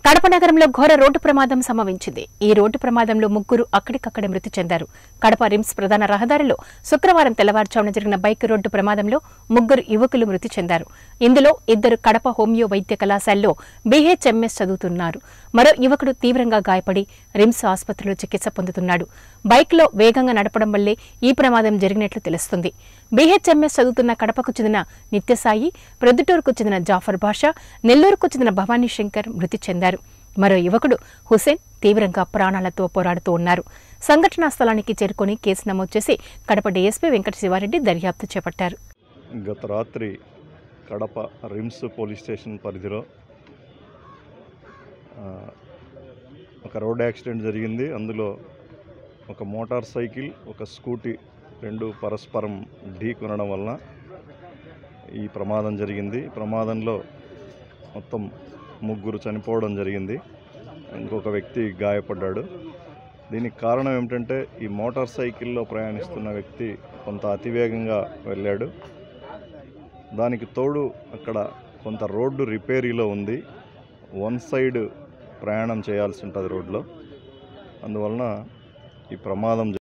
కడప నగరంలో ఘోర రోడ్డు ప్రమాదం సంభవించింది ఈ రోడ్డు ప్రమాదంలో ముగ్గురు అక్కడికక్కడే మృతి చెందారు కడప రిమ్స్ ప్రధాన రహదారిలో శుక్రవారం తెల్లవారుజామున జరిగిన బైక్ రోడ్డు ప్రమాదంలో ముగ్గురు యువకులు మృతి చెందారు ఇందులో ఇద్దరు కడప హోమియో వైద్య కళాశాలలో బీహెచ్ఎంఎస్ చదువుతున్నారు మరో యువకుడు తీవ్రంగా గాయపడి రిమ్స్ ఆసుపత్రిలో చికిత్స పొందుతున్నాడు బైక్లో వేగంగా నడపడం వల్లే ఈ ప్రమాదం జరిగినట్లు తెలుస్తుంది బీహెచ్ఎంఎస్ చదువుతున్న కడపకు చెందిన నిత్యసాయి ప్రొద్దుటూరుకు చెందిన జాఫర్ బాషా నెల్లూరుకు చెందిన భవానీ శంకర్ మృతి చెందారు మరో యువకుడు హుసేన్ తీవ్రంగా ప్రాణాలతో పోరాడుతూ ఉన్నారు సంఘటనా స్థలానికి చేరుకొని కేసు నమోదు చేసి కడప డీఎస్పీ వెంకట శివారెడ్డి దర్యాప్తు చేపట్టారు గత రాత్రి కడప రిమ్స్ పోలీస్ స్టేషన్ పరిధిలో ఆ, ఒక రోడ్ యాక్సిడెంట్ జరిగింది అందులో ఒక మోటార్ సైకిల్ ఒక స్కూటీ రెండు పరస్పరం ఢీ కొనడం వలన ఈ ప్రమాదం జరిగింది ఈ ప్రమాదంలో మొత్తం ముగ్గురు చనిపోవడం జరిగింది ఇంకొక వ్యక్తి గాయపడ్డాడు దీనికి కారణం ఏమిటంటే ఈ మోటార్ సైకిల్లో ప్రయాణిస్తున్న వ్యక్తి కొంత అతివేగంగా వెళ్ళాడు దానికి తోడు అక్కడ కొంత రోడ్డు రిపేరీలో ఉంది వన్ సైడ్ ప్రయాణం చేయాల్సి ఉంటుంది రోడ్లో అందువలన ఈ ప్రమాదం